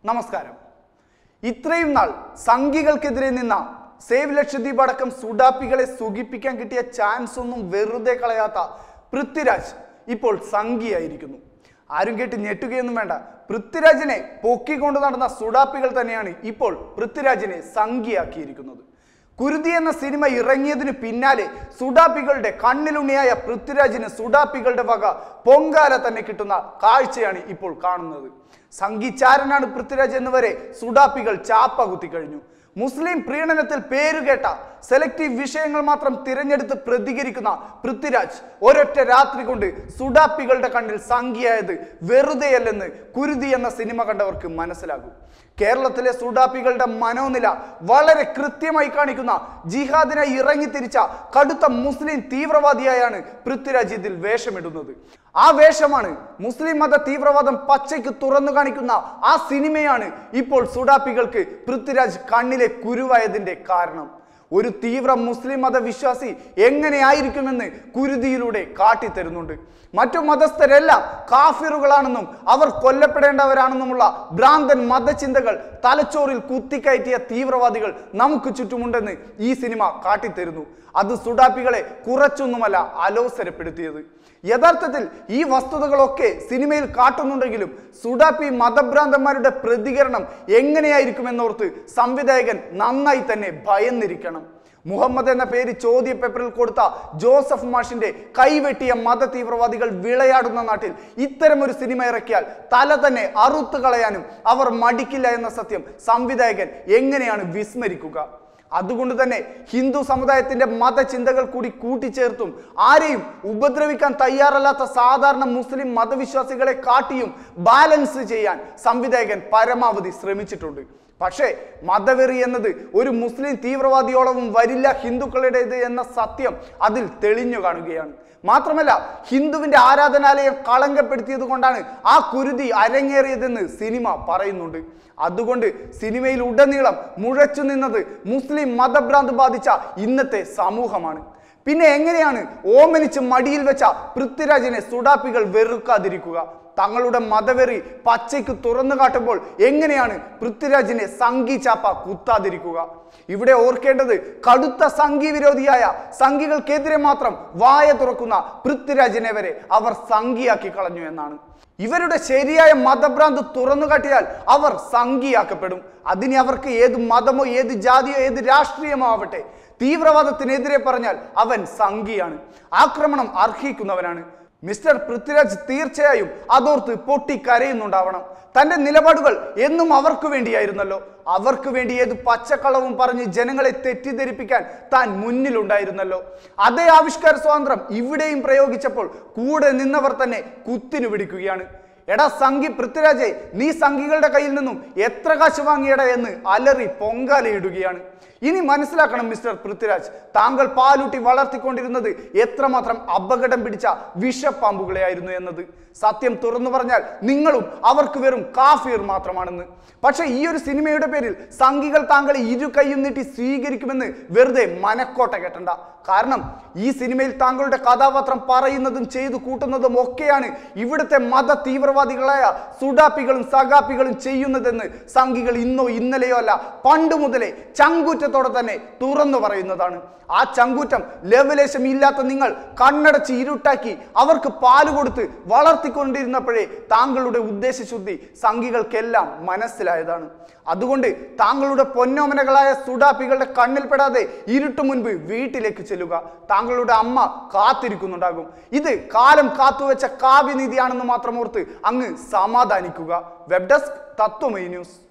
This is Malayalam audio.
നമസ്കാരം ഇത്രയും നാൾ സംഘികൾക്കെതിരെ നിന്ന സേവ് ലക്ഷദ്വീപ് അടക്കം സുഡാപ്പികളെ സുഖിപ്പിക്കാൻ കിട്ടിയ ചാൻസ് ഒന്നും വെറുതെ കളയാത്ത പൃഥ്വിരാജ് ഇപ്പോൾ സംഘിയായിരിക്കുന്നു ആരും കേട്ട് ഞെട്ടുകയൊന്നും വേണ്ട പൃഥ്വിരാജിനെ പൊക്കിക്കൊണ്ട് നടന്ന സുഡാപ്പികൾ തന്നെയാണ് ഇപ്പോൾ പൃഥ്വിരാജിനെ സംഘിയാക്കിയിരിക്കുന്നത് കുരുതി എന്ന സിനിമ ഇറങ്ങിയതിന് പിന്നാലെ സുഡാപ്പികളുടെ കണ്ണിലുണ്ണിയായ പൃഥ്വിരാജിന് സുഡാപ്പികളുടെ വക പൊങ്കാല തന്നെ കിട്ടുന്ന കാഴ്ചയാണ് ഇപ്പോൾ കാണുന്നത് സംഗീചാരനാണ് പൃഥ്വിരാജ് എന്നുവരെ സുഡാപ്പികൾ ചാപ്പ കുത്തി കഴിഞ്ഞു മുസ്ലിം പ്രീണനത്തിൽ പേരുകേട്ട സെലക്റ്റീവ് വിഷയങ്ങൾ മാത്രം തിരഞ്ഞെടുത്ത് പ്രതികരിക്കുന്ന പൃഥ്വിരാജ് ഒരൊറ്റ രാത്രി കൊണ്ട് സുഡാപ്പികളുടെ കണ്ണിൽ സംഖ്യയായത് വെറുതെയല്ലെന്ന് കുരുതി എന്ന സിനിമ കണ്ടവർക്ക് മനസ്സിലാകും കേരളത്തിലെ സുഡാപ്പികളുടെ മനോനില വളരെ കൃത്യമായി കാണിക്കുന്ന ജിഹാദിനായി ഇറങ്ങിത്തിരിച്ച കടുത്ത മുസ്ലിം തീവ്രവാദിയായാണ് പൃഥ്വിരാജ് ഇതിൽ വേഷമിടുന്നത് ആ വേഷമാണ് മുസ്ലിം മത തീവ്രവാദം പച്ചയ്ക്ക് തുറന്നു കാണിക്കുന്ന ആ സിനിമയാണ് ഇപ്പോൾ സുഡാപ്പികൾക്ക് പൃഥ്വിരാജ് കണ്ണിലെ കുരുവായതിന്റെ കാരണം ഒരു തീവ്ര മുസ്ലിം മതവിശ്വാസി എങ്ങനെയായിരിക്കുമെന്ന് കുരുതിയിലൂടെ കാട്ടിത്തരുന്നുണ്ട് മറ്റു മതസ്ഥരെല്ലാം കാഫിറുകളാണെന്നും അവർ കൊല്ലപ്പെടേണ്ടവരാണെന്നുമുള്ള ഭ്രാന്തൻ മതചിന്തകൾ തലച്ചോറിൽ കുത്തിക്കയറ്റിയ തീവ്രവാദികൾ നമുക്ക് ചുറ്റുമുണ്ടെന്ന് ഈ സിനിമ കാട്ടിത്തരുന്നു അത് സുഡാപ്പികളെ കുറച്ചൊന്നുമല്ല അലോസരപ്പെടുത്തിയത് യഥാർത്ഥത്തിൽ ഈ വസ്തുതകളൊക്കെ സിനിമയിൽ കാട്ടുന്നുണ്ടെങ്കിലും സുഡാപ്പി മതഭ്രാന്തന്മാരുടെ പ്രതികരണം എങ്ങനെയായിരിക്കുമെന്നോർത്ത് സംവിധായകൻ നന്നായി തന്നെ ഭയന്നിരിക്കണം മുഹമ്മദ് എന്ന പേര് ചോദ്യ പേപ്പറിൽ കൊടുത്ത ജോസഫ് മാഷിന്റെ കൈവെട്ടിയ മത തീവ്രവാദികൾ വിളയാടുന്ന നാട്ടിൽ ഇത്തരം ഒരു സിനിമ ഇറക്കിയാൽ തല തന്നെ അറുത്തു കളയാനും അവർ മടിക്കില്ല എന്ന സത്യം സംവിധായകൻ എങ്ങനെയാണ് വിസ്മരിക്കുക അതുകൊണ്ട് തന്നെ ഹിന്ദു സമുദായത്തിന്റെ മതചിന്തകൾ കൂടി കൂട്ടിച്ചേർത്തും ആരെയും ഉപദ്രവിക്കാൻ തയ്യാറല്ലാത്ത സാധാരണ മുസ്ലിം മതവിശ്വാസികളെ കാട്ടിയും ബാലൻസ് ചെയ്യാൻ സംവിധായകൻ പരമാവധി ശ്രമിച്ചിട്ടുണ്ട് പക്ഷേ മതവെറി എന്നത് ഒരു മുസ്ലിം തീവ്രവാദിയോളവും വരില്ല ഹിന്ദുക്കളുടേത് എന്ന സത്യം അതിൽ തെളിഞ്ഞു കാണുകയാണ് മാത്രമല്ല ഹിന്ദുവിന്റെ ആരാധനാലയം കളങ്കപ്പെടുത്തിയത് കൊണ്ടാണ് ആ കുരുതി അരങ്ങേറിയതെന്ന് സിനിമ പറയുന്നുണ്ട് അതുകൊണ്ട് സിനിമയിൽ ഉടനീളം മുഴച്ചു നിന്നത് മുസ്ലിം മതഭ്രാന്ത് ബാധിച്ച ഇന്നത്തെ സമൂഹമാണ് പിന്നെ എങ്ങനെയാണ് ഓമനിച്ച് മടിയിൽ വെച്ച പൃഥ്വിരാജിനെ സുഡാപ്പികൾ വെറുക്കാതിരിക്കുക തങ്ങളുടെ മതവെറി പച്ചയ്ക്ക് തുറന്നു കാട്ടുമ്പോൾ എങ്ങനെയാണ് പൃഥ്വിരാജിനെ സംഘി ചാപ്പ കുത്താതിരിക്കുക ഇവിടെ ഓർക്കേണ്ടത് കടുത്ത സംഘി വിരോധിയായ സംഘികൾക്കെതിരെ മാത്രം വായ തുറക്കുന്ന പൃഥ്വിരാജിനെ വരെ അവർ സംഘിയാക്കി കളഞ്ഞു എന്നാണ് ഇവരുടെ ശരിയായ മതഭ്രാന്ത് തുറന്നു കാട്ടിയാൽ അവർ സംഘിയാക്കപ്പെടും അതിന് അവർക്ക് ഏത് മതമോ ഏത് ജാതിയോ ഏത് രാഷ്ട്രീയമോ ആവട്ടെ തീവ്രവാദത്തിനെതിരെ പറഞ്ഞാൽ അവൻ സംഘിയാണ് ആക്രമണം അർഹിക്കുന്നവനാണ് മിസ്റ്റർ പൃഥ്വിരാജ് തീർച്ചയായും അതോർത്ത് പൊട്ടിക്കരയുന്നുണ്ടാവണം തന്റെ നിലപാടുകൾ എന്നും അവർക്ക് വേണ്ടിയായിരുന്നല്ലോ അവർക്ക് വേണ്ടി ഏത് പച്ചക്കളവും പറഞ്ഞ് ജനങ്ങളെ തെറ്റിദ്ധരിപ്പിക്കാൻ താൻ മുന്നിലുണ്ടായിരുന്നല്ലോ അതേ ആവിഷ്കാര സ്വാതന്ത്ര്യം ഇവിടെയും പ്രയോഗിച്ചപ്പോൾ കൂടെ നിന്നവർ തന്നെ കുത്തിനു പിടിക്കുകയാണ് എടാ സംഘി പൃഥ്വിരാജെ നീ സംഘികളുടെ കയ്യിൽ നിന്നും എത്ര കാശ് വാങ്ങിയടാ എന്ന് അലറി പൊങ്കാലയിടുകയാണ് ഇനി മനസ്സിലാക്കണം മിസ്റ്റർ പൃഥ്വിരാജ് താങ്കൾ പാലൂട്ടി വളർത്തിക്കൊണ്ടിരുന്നത് എത്രമാത്രം അപകടം പിടിച്ച വിഷപ്പാമ്പുകളെയായിരുന്നു എന്നത് സത്യം തുറന്നു പറഞ്ഞാൽ നിങ്ങളും അവർക്ക് വെറും കാഫീർ മാത്രമാണെന്ന് പക്ഷെ ഈ ഒരു സിനിമയുടെ പേരിൽ സംഘികൾ താങ്കളെ ഇരു കൈയും നീട്ടി സ്വീകരിക്കുമെന്ന് വെറുതെ മനക്കോട്ട കെട്ടണ്ട കാരണം ഈ സിനിമയിൽ താങ്കളുടെ കഥാപാത്രം പറയുന്നതും ചെയ്തു കൂട്ടുന്നതും ഒക്കെയാണ് ഇവിടുത്തെ മത തീവ്രവാദികളായ സുഡാപ്പികളും സഗാപ്പികളും ചെയ്യുന്നതെന്ന് സംഘികൾ ഇന്നോ ഇന്നലെയോ അല്ല പണ്ട് മുതലേ ചങ്കൂറ്റത്തോടെ തന്നെ തുറന്നു പറയുന്നതാണ് ആ ചങ്കൂറ്റം ലവലേശം ഇല്ലാത്ത നിങ്ങൾ കണ്ണടച്ച് ഇരുട്ടാക്കി അവർക്ക് പാല് കൊടുത്ത് വളർത്തിക്കൊണ്ടിരുന്നപ്പോഴേ താങ്കളുടെ ഉദ്ദേശശുദ്ധി സംഘികൾക്കെല്ലാം മനസ്സിലായതാണ് അതുകൊണ്ട് താങ്കളുടെ പൊന്നോമനകളായ സുഡാപ്പികളുടെ കണ്ണിൽപ്പെടാതെ ഇരുട്ടു മുൻപ് വീട്ടിലേക്ക് ചെല്ലുക താങ്കളുടെ അമ്മ കാത്തിരിക്കുന്നുണ്ടാകും ഇത് കാലം കാത്തുവെച്ച കാവ്യനീതിയാണെന്ന് മാത്രം ഓർത്ത് അങ്ങ് സമാധാനിക്കുക വെബ് ഡെസ്ക് തത്വമൈ ന്യൂസ്